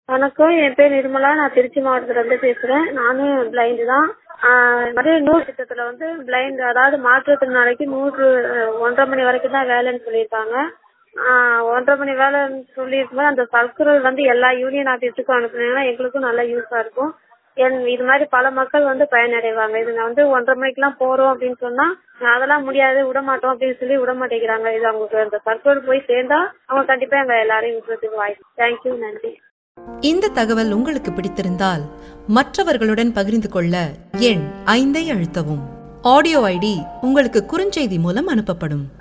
வணக்கம் என் பேர் நிர்மலா நான் திருச்சி மாவட்டத்துல இருந்து பேசுறேன் நானும் பிளைண்ட் தான் ஆஹ் இந்த மாதிரி நூறு திட்டத்துல வந்து பிளைண்ட் அதாவது மாற்றுத்திறனாளிக்கு நூறு அஹ், ஒன்றரை மணி வரைக்கும் தான் வேலைன்னு சொல்லியிருக்காங்க ஆஹ், ஒன்றரை மணி வேலைன்னு சொல்லியிருக்கும்போது அந்த சர்க்குலர் வந்து எல்லா யூனியன் ஆபீஸுக்கும் அனுப்புனீங்கன்னா எங்களுக்கும் நல்லா யூஸா இருக்கும் என் இது மாதிரி பல மக்கள் வந்து பயனடைவாங்க இதுங்க வந்து ஒன்றரை மணிக்கெல்லாம் போறோம் அப்படின்னு சொன்னா அதெல்லாம் முடியாது விட மாட்டோம் அப்படின்னு சொல்லி விட மாட்டேங்கிறாங்க இது அவங்களுக்கு அந்த சர்க்குலர் போய் சேர்ந்தா அவங்க கண்டிப்பா எங்க எல்லாரையும் விடுறதுக்கு வாய்ப்பு தேங்க்யூ நன்றி இந்த தகவல் உங்களுக்கு பிடித்திருந்தால் மற்றவர்களுடன் பகிர்ந்து கொள்ள எண் ஐந்தை அழுத்தவும் ஆடியோ ஐடி உங்களுக்கு குறுஞ்செய்தி மூலம் அனுப்பப்படும்